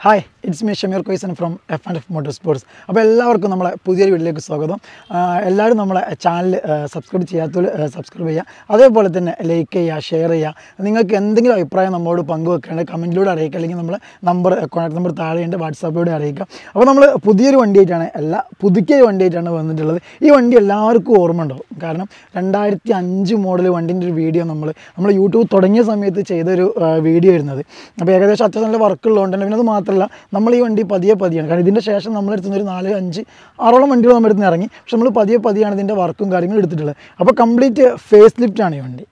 hi it's me Shameer കൊയ്സൻ from F and F motor sports അപ്പോൾ എല്ലാവർക്കും നമ്മളെ പുതിയൊരു വീഡിയോയിലേക്ക് സ്വാഗതം ആ, എല്ലാവരും നമ്മളെ ചാനൽ സബ്സ്ക്രൈബ് ചെയ്യാത്തവർ സബ്സ്ക്രൈബ് ചെയ്യുക അതേപോലെ തന്നെ ലൈക്ക് ചെയ്യുക ഷെയർ ചെയ്യുക നിങ്ങൾക്ക് എന്തെങ്കിലും അഭിപ്രായം നമ്മളോട് പങ്കുവെക്കേണ്ടത് കമൻറ്റിലൂടെ അറിയിക്കുക അല്ലെങ്കിൽ നമ്മൾ നമ്പർ കോൺടാക്ട് നമ്പർ താഴെയുണ്ട് വാട്സാപ്പിലൂടെ അറിയിക്കുക അപ്പോൾ നമ്മൾ പുതിയൊരു വണ്ടിയായിട്ടാണ് എല്ലാ പുതുക്കിയൊരു വണ്ടിയായിട്ടാണ് വന്നിട്ടുള്ളത് ഈ വണ്ടി എല്ലാവർക്കും ഓർമ്മ ഉണ്ടാവും കാരണം രണ്ടായിരത്തി അഞ്ച് മോഡൽ വണ്ടിൻ്റെ ഒരു വീഡിയോ നമ്മൾ നമ്മൾ യൂട്യൂബ് തുടങ്ങിയ സമയത്ത് ചെയ്തൊരു ആ, വീഡിയോ ആയിരുന്നത് അപ്പോൾ ഏകദേശം അത്യാവശ്യം നല്ല വർക്ക് ഉള്ളതുകൊണ്ട് തന്നെ പിന്നെ അത് മാത്രമല്ല നമ്മൾ ഈ വണ്ടി പതിയെ പതിയാണ് കാരണം ഇതിൻ്റെ ശേഷം നമ്മളെടുത്തുന്ന ഒരു നാല് അഞ്ച് ആറോളം വണ്ടികൾ നമ്മുടെ അടുത്ത് നിന്ന് ഇറങ്ങി പക്ഷെ നമ്മൾ പതിയെ പതിയാണ് ഇതിൻ്റെ വർക്കും കാര്യങ്ങളും എടുത്തിട്ടുള്ളത് അപ്പോൾ കംപ്ലീറ്റ് ഫേസ് ലിഫ്റ്റാണ് ഈ വണ്ടി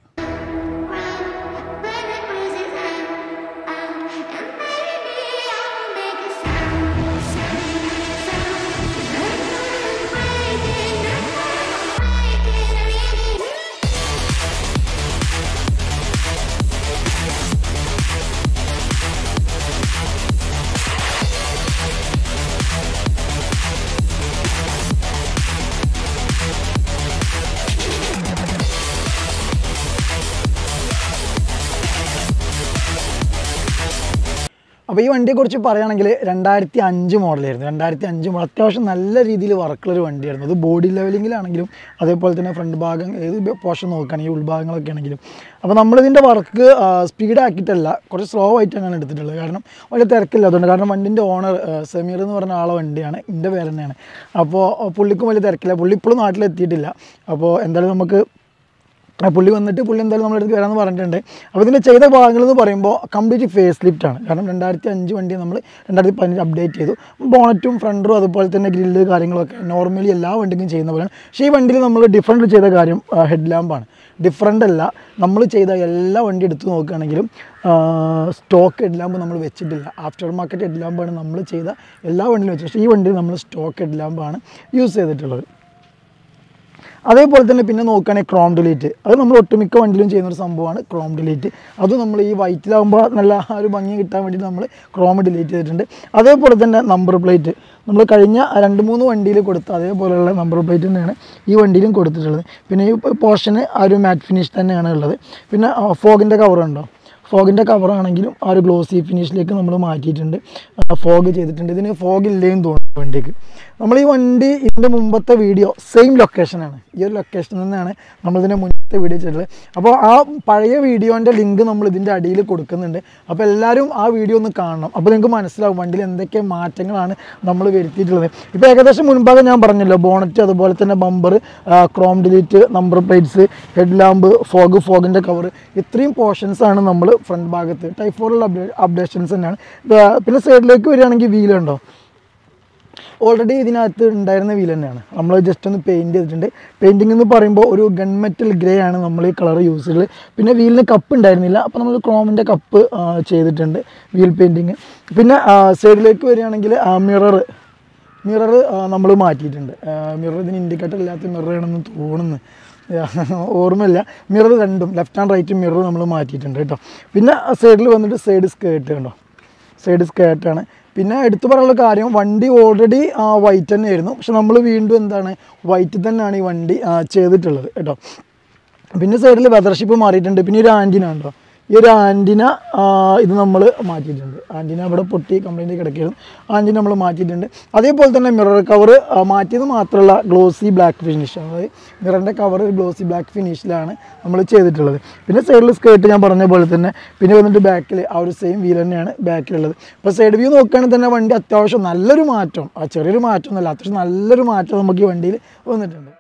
അപ്പോൾ ഈ വണ്ടിയെക്കുറിച്ച് പറയുകയാണെങ്കിൽ രണ്ടായിരത്തി അഞ്ച് മോഡലായിരുന്നു രണ്ടായിരത്തി അഞ്ച് മോഡൽ അത്യാവശ്യം നല്ല രീതിയിൽ വർക്കുള്ളൊരു വണ്ടിയായിരുന്നു അത് ബോഡി ലെവലിങ്ങിലാണെങ്കിലും അതേപോലെ തന്നെ ഫ്രണ്ട് ഭാഗം ഏത് പോർഷൻ നോക്കുകയാണെങ്കിൽ ഉൾഭാഗങ്ങളൊക്കെ ആണെങ്കിലും അപ്പോൾ നമ്മളിതിൻ്റെ വർക്ക് സ്പീഡാക്കിയിട്ടല്ല കുറച്ച് സ്ലോ ആയിട്ട് തന്നെയാണ് എടുത്തിട്ടുള്ളത് കാരണം വലിയ തിരക്കില്ല അതുകൊണ്ട് കാരണം വണ്ടിൻ്റെ ഓണർ സമീർ എന്ന് പറഞ്ഞ ആളെ വണ്ടിയാണ് എൻ്റെ പേര് തന്നെയാണ് അപ്പോൾ പുള്ളിക്കും വലിയ തിരക്കില്ല പുള്ളി ഇപ്പോഴും നാട്ടിലെത്തിയിട്ടില്ല അപ്പോൾ എന്തായാലും നമുക്ക് ആ പുള്ളി വന്നിട്ട് പുള്ളി എന്തായാലും നമ്മുടെ അടുത്ത് വരാമെന്ന് പറഞ്ഞിട്ടുണ്ട് അപ്പോൾ ഇതിൻ്റെ ചെയ്ത ഭാഗങ്ങൾ എന്ന് പറയുമ്പോൾ കംപ്ലീറ്റ് ഫേസ് ലിഫ്റ്റ് ആണ് കാരണം രണ്ടായിരത്തി അഞ്ച് വണ്ടി നമ്മൾ രണ്ടായിരത്തി പതിനഞ്ച് അപ്ഡേറ്റ് ചെയ്തു ബോണറ്റും ഫ്രണ്ടും അതുപോലെ തന്നെ ഗ്രില്ല് കാര്യങ്ങളൊക്കെ നോർമലി എല്ലാ വണ്ടിക്കും ചെയ്യുന്ന പോലെയാണ് പക്ഷേ ഈ വണ്ടിയിൽ നമ്മൾ ഡിഫറൻറ്റ് ചെയ്ത കാര്യം ഹെഡ് ലാമ്പാണ് ഡിഫറൻ്റ് അല്ല നമ്മൾ ചെയ്ത എല്ലാ വണ്ടി എടുത്ത് നോക്കുകയാണെങ്കിലും സ്റ്റോക്ക് ഹെഡ് ലാമ്പ് നമ്മൾ വെച്ചിട്ടില്ല ആഫ്റ്റർ മാർക്കറ്റ് ഹെഡ് ലാമ്പാണ് നമ്മൾ ചെയ്ത എല്ലാ വണ്ടിയിലും വെച്ചത് പക്ഷേ ഈ വണ്ടിയിൽ നമ്മൾ സ്റ്റോക്ക് ഹെഡ് ലാമ്പാണ് യൂസ് ചെയ്തിട്ടുള്ളത് അതേപോലെ തന്നെ പിന്നെ നോക്കുകയാണെങ്കിൽ ക്രോം ഡിലീറ്റ് അത് നമ്മൾ ഒട്ടുമിക്ക വണ്ടിയിലും ചെയ്യുന്ന ഒരു സംഭവമാണ് ക്രോം ഡിലീറ്റ് അത് നമ്മൾ ഈ വൈറ്റിലാകുമ്പോൾ നല്ല ആ ഒരു ഭംഗി കിട്ടാൻ വേണ്ടി നമ്മൾ ക്രോം ഡിലീറ്റ് ചെയ്തിട്ടുണ്ട് അതേപോലെ തന്നെ നമ്പർ പ്ലേറ്റ് നമ്മൾ കഴിഞ്ഞ രണ്ട് മൂന്ന് വണ്ടിയിൽ കൊടുത്ത അതേപോലെയുള്ള നമ്പർ പ്ലേറ്റ് തന്നെയാണ് ഈ വണ്ടിയിലും കൊടുത്തിട്ടുള്ളത് പിന്നെ ഈ പോർഷന് ആ ഒരു മാറ്റ് ഫിനിഷ് തന്നെയാണ് ഉള്ളത് പിന്നെ ഫോഗിൻ്റെ കവറുണ്ടോ ഫോഗിൻ്റെ കവറാണെങ്കിലും ആ ഒരു ഗ്ലോസി ഫിനിഷിലേക്ക് നമ്മൾ മാറ്റിയിട്ടുണ്ട് ഫോഗ് ചെയ്തിട്ടുണ്ട് ഇതിന് ഫോഗ് ഇല്ലേന്ന് തോന്നുന്നു വണ്ടിക്ക് നമ്മൾ ഈ വണ്ടി ഇതിൻ്റെ മുമ്പത്തെ വീഡിയോ സെയിം ലൊക്കേഷനാണ് ഈ ഒരു ലൊക്കേഷനിൽ നിന്നാണ് നമ്മളിതിൻ്റെ മുന്നത്തെ വീഡിയോ ചെയ്തത് അപ്പോൾ ആ പഴയ വീഡിയോൻ്റെ ലിങ്ക് നമ്മൾ ഇതിൻ്റെ അടിയിൽ കൊടുക്കുന്നുണ്ട് അപ്പോൾ എല്ലാവരും ആ വീഡിയോ ഒന്ന് കാണണം അപ്പോൾ നിങ്ങൾക്ക് മനസ്സിലാവും വണ്ടിയിൽ എന്തൊക്കെ മാറ്റങ്ങളാണ് നമ്മൾ വരുത്തിയിട്ടുള്ളത് ഇപ്പോൾ ഏകദേശം മുൻപാകെ ഞാൻ പറഞ്ഞല്ലോ ബോണറ്റ് അതുപോലെ തന്നെ bumper chrome delete number plates head lamp fog ഫോഗിൻ്റെ കവർ ഇത്രയും പോർഷൻസ് ആണ് നമ്മൾ ഫ്രണ്ട് ഭാഗത്ത് ടൈപ്പ് ഫോറുള്ള അപ്ഡേഷൻസ് തന്നെയാണ് ഇത് പിന്നെ സൈഡിലേക്ക് വരികയാണെങ്കിൽ വീലുണ്ടോ ഓൾറെഡി ഇതിനകത്ത് ഉണ്ടായിരുന്ന വീൽ തന്നെയാണ് നമ്മൾ ജസ്റ്റ് ഒന്ന് പെയിൻറ് ചെയ്തിട്ടുണ്ട് പെയിൻറ്റിംഗ് എന്ന് പറയുമ്പോൾ ഒരു ഗൺമെറ്റൽ ഗ്രേ ആണ് നമ്മൾ ഈ കളർ യൂസ് ചെയ്തത് പിന്നെ വീലിന് കപ്പ് ഉണ്ടായിരുന്നില്ല അപ്പോൾ നമ്മൾ ക്രോമിൻ്റെ കപ്പ് ചെയ്തിട്ടുണ്ട് വീൽ പെയിൻറ്റിങ് പിന്നെ സൈഡിലേക്ക് വരികയാണെങ്കിൽ മിറർ മിറർ നമ്മൾ മാറ്റിയിട്ടുണ്ട് മിറർ ഇതിന് ഇൻഡിക്കേറ്റർ ഇല്ലാത്ത മിററാണെന്ന് തോന്നുന്നു ഓർമ്മയില്ല മിറർ രണ്ടും ലെഫ്റ്റ് ആൻഡ് റൈറ്റ് മിറർ നമ്മൾ മാറ്റിയിട്ടുണ്ട് കേട്ടോ പിന്നെ സൈഡിൽ വന്നിട്ട് സൈഡ് സ്കേർട്ട് കണ്ടോ സൈഡ് സ്കേർട്ടാണ് പിന്നെ എടുത്തു പറയാനുള്ള കാര്യം വണ്ടി ഓൾറെഡി വൈറ്റ് തന്നെയായിരുന്നു പക്ഷെ നമ്മൾ വീണ്ടും എന്താണ് വൈറ്റ് തന്നെയാണ് ഈ വണ്ടി ആ, ചെയ്തിട്ടുള്ളത് കേട്ടോ പിന്നെ സൈഡിൽ വെതർഷിപ്പ് മാറിയിട്ടുണ്ട് പിന്നെ ഒരു ആൻറ്റിന ഉണ്ടോ ഈ ഒരു ആൻറ്റിന ഇത് നമ്മൾ മാറ്റിയിട്ടുണ്ട് ആൻറ്റിന ഇവിടെ പൊട്ടി കംപ്ലൈൻറ്റ് കിടക്കുകയായിരുന്നു ആൻറ്റിന നമ്മൾ മാറ്റിയിട്ടുണ്ട് അതേപോലെ തന്നെ മിറർ കവർ മാറ്റിയത് മാത്രമല്ല ഗ്ലോസി ബ്ലാക്ക് ഫിനിഷ് അതായത് മിററിൻ്റെ കവർ ഗ്ലോസി ബ്ലാക്ക് ഫിനിഷിലാണ് നമ്മൾ ചെയ്തിട്ടുള്ളത് പിന്നെ സൈഡിൽ സ്കേർട്ട് ഞാൻ പറഞ്ഞ പോലെ തന്നെ പിന്നെ വന്നിട്ട് ബാക്കിൽ ആ ഒരു സെയിം വീൽ തന്നെയാണ് ബാക്കിലുള്ളത് ഇപ്പോൾ സൈഡ് വ്യൂ നോക്കുകയാണെങ്കിൽ തന്നെ വണ്ടി അത്യാവശ്യം നല്ലൊരു മാറ്റം ആ ചെറിയൊരു മാറ്റം ഒന്നുമല്ല അത്യാവശ്യം നല്ലൊരു മാറ്റം നമുക്ക് ഈ വണ്ടിയിൽ വന്നിട്ടുണ്ട്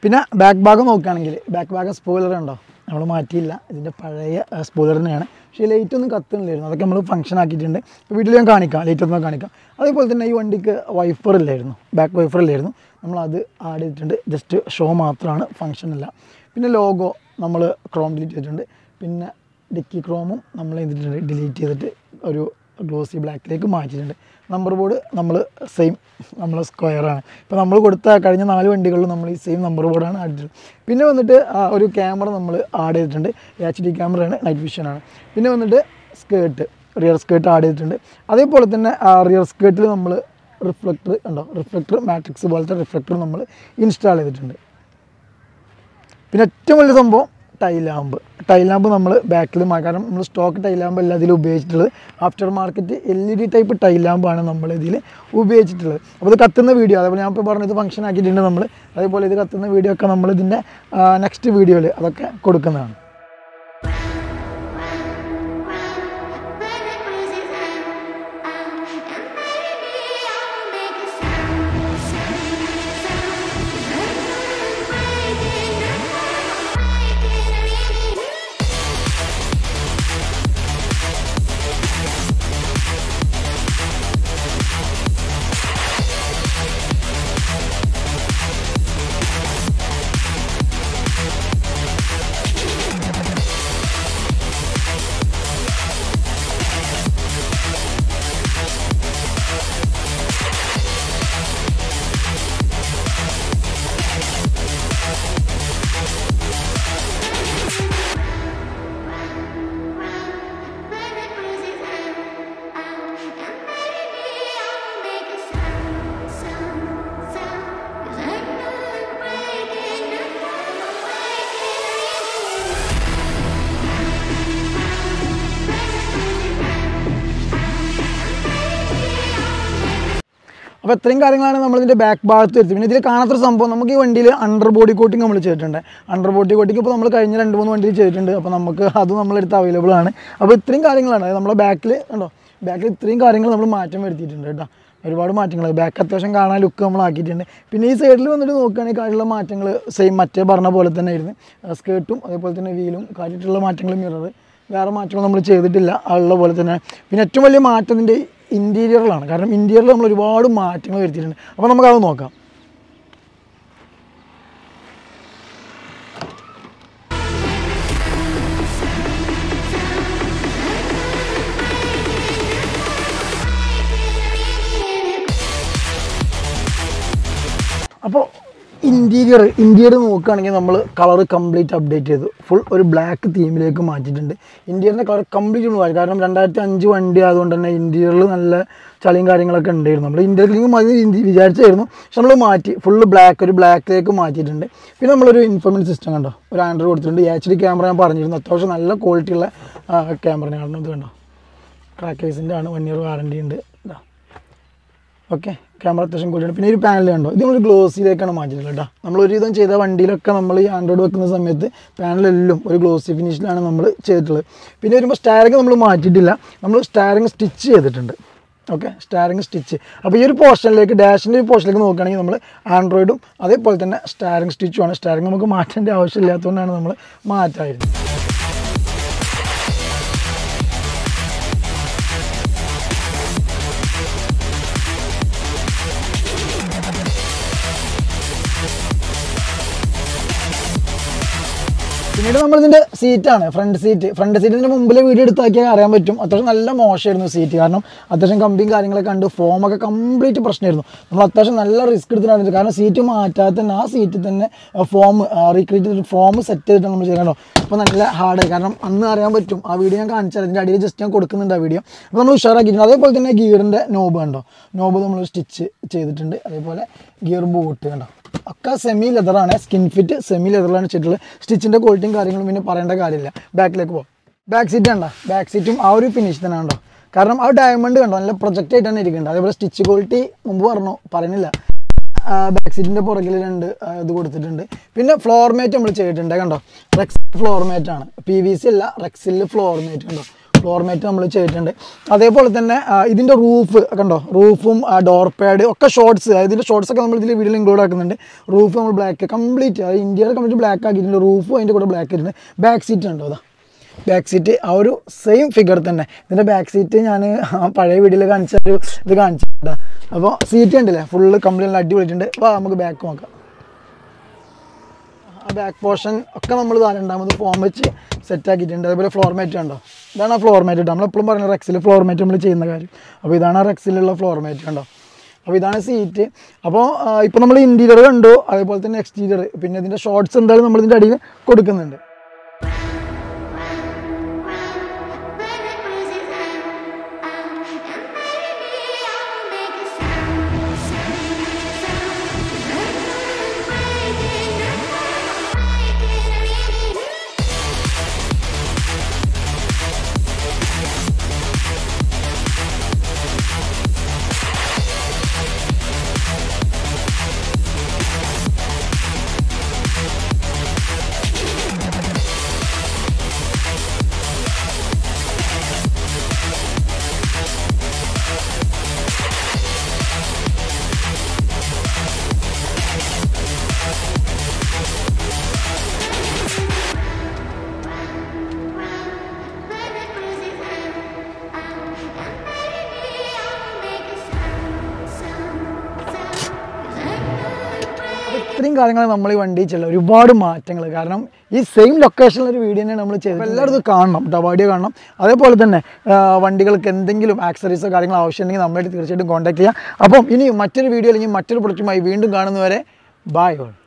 പിന്നെ ബാക്ക് ഭാഗം നോക്കുകയാണെങ്കിൽ ബാക്ക് ഭാഗം സ്പോയിലർ ഉണ്ടോ നമ്മൾ മാറ്റിയില്ല ഇതിൻ്റെ പഴയ സ്പോയിലർ തന്നെയാണ് പക്ഷേ ലൈറ്റ് ഒന്നും കത്തുന്നില്ലായിരുന്നു അതൊക്കെ നമ്മൾ ഫംഗ്ഷൻ ആക്കിയിട്ടുണ്ട് ഇപ്പോൾ വീട്ടിൽ ഞാൻ കാണിക്കാം ലൈറ്റ് ഒന്നും കാണിക്കാം അതേപോലെ തന്നെ ഈ വണ്ടിക്ക് വൈഫർ ഇല്ലായിരുന്നു ബാക്ക് വൈഫർ ഇല്ലായിരുന്നു നമ്മൾ അത് ആഡ് ചെയ്തിട്ടുണ്ട് ജസ്റ്റ് ഷോ മാത്രമാണ് ഫംഗ്ഷൻ അല്ല പിന്നെ ലോഗോ നമ്മൾ ക്രോം ഡിലീറ്റ് ചെയ്തിട്ടുണ്ട് പിന്നെ ഡിക്കി ക്രോമും നമ്മൾ ചെയ്തിട്ടുണ്ട് ഡിലീറ്റ് ചെയ്തിട്ട് ഒരു ഗ്ലോസി ബ്ലാക്കിലേക്ക് മാറ്റിയിട്ടുണ്ട് നമ്പർ ബോർഡ് നമ്മൾ സെയിം നമ്മൾ സ്ക്വയറാണ് ഇപ്പോൾ നമ്മൾ കൊടുത്ത കഴിഞ്ഞ നാല് വണ്ടികളിലും നമ്മൾ ഈ സെയിം നമ്പർ ബോർഡാണ് ആഡ് ചെയ്തത് പിന്നെ വന്നിട്ട് ആ ഒരു ക്യാമറ നമ്മൾ ആഡ് ചെയ്തിട്ടുണ്ട് എച്ച് ഡി ക്യാമറയാണ് നൈറ്റ് വിഷനാണ് പിന്നെ വന്നിട്ട് സ്കേർട്ട് റിയർ സ്കേർട്ട് ആഡ് ചെയ്തിട്ടുണ്ട് അതേപോലെ തന്നെ ആ റിയർ സ്കേർട്ടിൽ നമ്മൾ റിഫ്ലക്ടർ ഉണ്ടോ റിഫ്ലക്ടർ മാട്രിക്സ് പോലത്തെ റിഫ്ലക്ടർ നമ്മൾ ഇൻസ്റ്റാൾ ചെയ്തിട്ടുണ്ട് പിന്നെ ഏറ്റവും വലിയ സംഭവം ടൈൽ ലാമ്പ് ടൈൽ ലാമ്പ് നമ്മൾ ബാക്കിൽ കാരണം നമ്മൾ സ്റ്റോക്ക് ടൈൽ ലാമ്പ് അല്ല ഇതിൽ ഉപയോഗിച്ചിട്ടുള്ളത് aftermarket L E D type tail ലാമ്പാണ് നമ്മൾ ഇതിൽ ഉപയോഗിച്ചിട്ടുള്ളത് അപ്പോൾ ഇത് കത്തുന്ന വീഡിയോ അതേപോലെ ഞാൻ ഇപ്പോൾ പറഞ്ഞത് ഫംഗ്ഷൻ ആക്കിയിട്ടുണ്ട് നമ്മൾ അതേപോലെ ഇത് കത്തുന്ന വീഡിയോ ഒക്കെ നമ്മൾ ഇതിൻ്റെ നെക്സ്റ്റ് വീഡിയോയിൽ അതൊക്കെ കൊടുക്കുന്നതാണ് അപ്പോൾ ഇത്രയും കാര്യങ്ങളാണ് നമ്മളിതിൻ്റെ ബാക്ക് ഭാഗത്ത് വരുന്നത് പിന്നെ ഇതിൽ കാണാത്തൊരു സംഭവം നമുക്ക് ഈ വണ്ടിയിൽ അണ്ടർ ബോഡി കോട്ടിങ് നമ്മൾ ചെയ്തിട്ടുണ്ട് അണ്ടർ ബോഡി കോട്ടിങ് ഇപ്പോൾ നമ്മൾ കഴിഞ്ഞ രണ്ട് മൂന്ന് വണ്ടിയിൽ ചെയ്തിട്ടുണ്ട് അപ്പോൾ നമുക്ക് അത് നമ്മളെടുത്ത് അവൈലബിൾ ആണ് അപ്പോൾ ഇത്രയും കാര്യങ്ങളാണ് അതായത് നമ്മുടെ ബാക്കിൽ ഉണ്ടോ ബാക്കിൽ ഇത്രയും കാര്യങ്ങൾ നമ്മൾ മാറ്റം വരുത്തിയിട്ടുണ്ട് കേട്ടോ ഒരുപാട് മാറ്റങ്ങൾ ബാക്ക് അത്യാവശ്യം കാണാൻ ലുക്ക് നമ്മൾ ആക്കിയിട്ടുണ്ട് പിന്നെ ഈ സൈഡിൽ വന്നിട്ട് നോക്കുകയാണെങ്കിൽ കാര്യമുള്ള മാറ്റങ്ങൾ സെയിം മറ്റേ പറഞ്ഞ പോലെ തന്നെ ആയിരുന്നു സ്കേർട്ടും അതേപോലെ തന്നെ വീലും കാര്യമായിട്ടുള്ള മാറ്റങ്ങൾ മിറർ വേറെ മാറ്റങ്ങൾ നമ്മൾ ചെയ്തിട്ടില്ല ഉള്ള പോലെ തന്നെ പിന്നെ ഏറ്റവും വലിയ മാറ്റം ഇതിൻ്റെ ഇൻറ്റീരിയറിലാണ് കാരണം ഇൻറ്റീരിയറിൽ നമ്മൾ ഒരുപാട് മാറ്റങ്ങൾ വരുത്തിയിട്ടുണ്ട് അപ്പോൾ നമുക്കത് നോക്കാം അപ്പോൾ ഇൻറ്റീരിയർ ഇൻറ്റീരിയർ നോക്കുകയാണെങ്കിൽ നമ്മൾ കളർ കംപ്ലീറ്റ് അപ്ഡേറ്റ് ചെയ്തു ഫുൾ ഒരു ബ്ലാക്ക് തീമിലേക്ക് മാറ്റിയിട്ടുണ്ട് ഇൻറ്റീരിയറിൻ്റെ കളർ കംപ്ലീറ്റ് ഒന്ന് മാറി കാരണം രണ്ടായിരത്തി അഞ്ച് വണ്ടി ആയതുകൊണ്ട് തന്നെ ഇൻറ്റീരിയറിൽ നല്ല ചളിയും കാര്യങ്ങളൊക്കെ ഉണ്ടായിരുന്നു നമ്മൾ ഇൻറ്റീരിയറിലേക്ക് മതി ഇന്ത്യ വിചാരിച്ചായിരുന്നു പക്ഷെ നമ്മൾ മാറ്റി ഫുള്ള് ബ്ലാക്ക് ഒരു ബ്ലാക്കിലേക്ക് മാറ്റിയിട്ടുണ്ട് പിന്നെ നമ്മളൊരു ഇൻഫർമേഷൻ സിസ്റ്റം കണ്ടോ ഒരു ആൻഡ്രോയിഡ് കൊടുത്തിട്ടുണ്ട് എച്ച് ഡി ക്യാമറ ഞാൻ പറഞ്ഞിരുന്നു അത്യാവശ്യം നല്ല ക്വാളിറ്റിയുള്ള ക്യാമറ കാണുന്നത് ഇത് കണ്ടോ ക്രാക്കേഴ്സിൻ്റെ ആണ് വൺ ഇയർ വാറണ്ടി ഉണ്ട് ഇതാ ഓക്കെ ക്യാമറ അത്യാവശ്യം കൂടിയാണ് പിന്നെ ഒരു പാനൽ കണ്ടോ ഇത് നമ്മൾ ഗ്ലോസിയിലേക്കാണ് മാറ്റിയിട്ടുള്ളത് കേട്ടോ നമ്മൾ ഒരു വിധം ചെയ്ത വണ്ടിയിലൊക്കെ നമ്മൾ ഈ ആൻഡ്രോയിഡ് വെക്കുന്ന സമയത്ത് പാനലെല്ലാം ഒരു ഗ്ലോസി ഫിനിഷിലാണ് നമ്മൾ ചെയ്തിട്ടുള്ളത് പിന്നെ വരുമ്പോൾ സ്റ്റാരിങ് നമ്മൾ മാറ്റിയിട്ടില്ല നമ്മൾ സ്റ്റാരിങ് സ്റ്റിച്ച് ചെയ്തിട്ടുണ്ട് ഓക്കെ സ്റ്റാരിങ് സ്റ്റിച്ച് അപ്പോൾ ഈ ഒരു പോർഷനിലേക്ക് ഡാഷിൻ്റെ ഒരു പോർഷനിലേക്ക് നോക്കുകയാണെങ്കിൽ നമ്മൾ ആൻഡ്രോയിഡും അതേപോലെ തന്നെ സ്റ്റാരിങ് സ്റ്റിച്ചുമാണ് സ്റ്റാരിങ് നമുക്ക് മാറ്റേണ്ട ആവശ്യമില്ലാത്തതുകൊണ്ടാണ് നമ്മൾ മാറ്റായിരുന്നത് പിന്നീട് നമ്മളിതിൻ്റെ സീറ്റാണ് ഫ്രണ്ട് സീറ്റ് ഫ്രണ്ട് സീറ്റിൻ്റെ മുമ്പിലെ വീഡിയോ എടുത്ത് നോക്കിയാൽ അറിയാൻ പറ്റും അത്യാവശ്യം നല്ല മോശമായിരുന്നു സീറ്റ് കാരണം അത്യാവശ്യം കമ്പിയും കാര്യങ്ങളൊക്കെ കണ്ട് ഫോമൊക്കെ കംപ്ലീറ്റ് പ്രശ്നമായിരുന്നു നമ്മൾ അത്യാവശ്യം നല്ല റിസ്ക് എടുത്തിട്ടാണ് കാരണം സീറ്റ് മാറ്റാതെ തന്നെ ആ സീറ്റിൽ തന്നെ ഫോം റീക്രിയേറ്റ് ചെയ്തിട്ട് ഫോം സെറ്റ് ചെയ്തിട്ടാണ് നമ്മൾ ചെയ്യണോ അപ്പോൾ നല്ല ഹാർഡ് കാരണം അന്ന് അറിയാൻ പറ്റും ആ വീഡിയോ ഞാൻ കാണിച്ചാൽ അതിൻ്റെ അടിയിൽ ജസ്റ്റ് ഞാൻ കൊടുക്കുന്നുണ്ട് ആ വീഡിയോ അപ്പോൾ നമ്മൾ ഉഷാറാക്കിയിട്ടുണ്ട് അതേപോലെ തന്നെ ഗിയറിൻ്റെ നോബ് കണ്ടോ നോബ് നമ്മൾ സ്റ്റിച്ച് ചെയ്തിട്ടുണ്ട് അതേപോലെ ഗിയർ ബൂട്ട് കണ്ടോ ഒക്കെ സെമി ലെതറാണ് സ്കിൻ ഫിറ്റ് സെമി ലെതറിലാണ് ചെയ്തിട്ടുള്ളത് സ്റ്റിച്ചിൻ്റെ ക്വാളിറ്റിയും കാര്യങ്ങളും പിന്നെ പറയേണ്ട കാര്യമില്ല ബാക്കിലേക്ക് പോകും ബാക്ക് സീറ്റ് കണ്ടോ ബാക്ക് സീറ്റും ആ ഒരു ഫിനിഷ് തന്നെ കണ്ടോ കാരണം ആ ഡയമണ്ട് കണ്ടോ നല്ല പ്രൊജക്റ്റ് ആയിട്ടാണ് ഇരിക്കുന്നത് അതേപോലെ സ്റ്റിച്ച് ക്വാളിറ്റി മുമ്പ് പറഞ്ഞു പറയുന്നില്ല ബാക്ക് സീറ്റിൻ്റെ പുറകിൽ രണ്ട് ആ, ഇത് കൊടുത്തിട്ടുണ്ട് പിന്നെ ഫ്ലോർ മാറ്റ് നമ്മൾ ചെയ്തിട്ടുണ്ട് കണ്ടോ റെക്സ് ഫ്ലോർ മാറ്റ് ആണ് പി വി സി അല്ല റെക്സിൽ ഫ്ലോർ മാറ്റ് കണ്ടോ ഫ്ലോർ മാറ്റ് നമ്മൾ ചെയ്തിട്ടുണ്ട് അതേപോലെ തന്നെ ആ, ഇതിൻ്റെ റൂഫ് കണ്ടോ റൂഫും ഡോർ പാഡ് ഒക്കെ ഷോർട്സ് ഇതിൻ്റെ ഷോർട്സ് ഒക്കെ നമ്മൾ ഇതിൽ വീഡിയോയിൽ ഇൻക്ലൂഡ് ആക്കുന്നുണ്ട് റൂഫ് നമ്മൾ ബ്ലാക്ക് കംപ്ലീറ്റ് അത് ഇന്ത്യയുടെ കംപ്ലീറ്റ് ബ്ലാക്ക് ആക്കിയിട്ടുണ്ട് റൂഫും അതിൻ്റെ കൂടെ ബ്ലാക്ക് ആയിട്ടുണ്ട് ബാക്ക് സീറ്റ് ഉണ്ടോ അതാ ബാക്ക് സീറ്റ് ആ ഒരു സെയിം ഫിഗർ തന്നെ ഇതിൻ്റെ ബാക്ക് സീറ്റ് ഞാൻ പഴയ വീഡിയോയിൽ കാണിച്ച ഒരു ഇത് കാണിച്ചിട്ടുണ്ട് അപ്പോൾ സീറ്റ് കണ്ടില്ലേ ഫുള്ള് കംപ്ലീറ്റ് അടിപൊളിയിട്ടുണ്ട് അപ്പോൾ നമുക്ക് ബാക്ക് നോക്കാം ആ ബാക്ക് പോർഷൻ ഒക്കെ നമ്മൾ രണ്ടാമത് ഫോം വെച്ച് സെറ്റ് ആക്കിയിട്ടുണ്ട് അതേപോലെ ഫ്ലോർ മാറ്റ് കണ്ടോ ഇതാണ് ആ ഫ്ലോർ മാറ്റ് കേട്ടോ നമ്മളെപ്പോഴും പറയുന്നത് റെക്സിൽ ഫ്ലോർ മാറ്റ് നമ്മൾ ചെയ്യുന്ന കാര്യം അപ്പോൾ ഇതാണ് ആ റെക്സിലുള്ള ഫ്ലോർ മാറ്റ് കണ്ടോ അപ്പോൾ ഇതാണ് സീറ്റ് അപ്പോൾ ഇപ്പോൾ നമ്മൾ ഇൻറ്റീരിയർ കണ്ടു അതേപോലെ തന്നെ എക്സ്റ്റീരിയർ പിന്നെ ഇതിൻ്റെ ഷോർട്സ് എന്തായാലും നമ്മൾ ഇതിൻ്റെ അടിയിൽ കൊടുക്കുന്നുണ്ട് അപ്പോൾ ഇത്രയും കാര്യങ്ങൾ നമ്മൾ ഈ വണ്ടി ചെയ്യുക ഒരുപാട് മാറ്റങ്ങൾ കാരണം ഈ സെയിം ലൊക്കേഷനിൽ ഒരു വീഡിയോ തന്നെ നമ്മൾ ചെയ്തത് എല്ലായിടത്തും കാണണം കേട്ടോ വീഡിയോ കാണണം അതേപോലെ തന്നെ ആ, വണ്ടികൾക്ക് എന്തെങ്കിലും ആക്സറീസോ കാര്യങ്ങളോ ആവശ്യമുണ്ടെങ്കിൽ നമ്മളായിട്ട് തീർച്ചയായിട്ടും കോൺടാക്ട് ചെയ്യാം അപ്പം ഇനി മറ്റൊരു വീഡിയോ അല്ലെങ്കിൽ മറ്റൊരു പ്രൊഡക്റ്റുമായി വീണ്ടും കാണുന്നവരെ ബായ് ഓൾ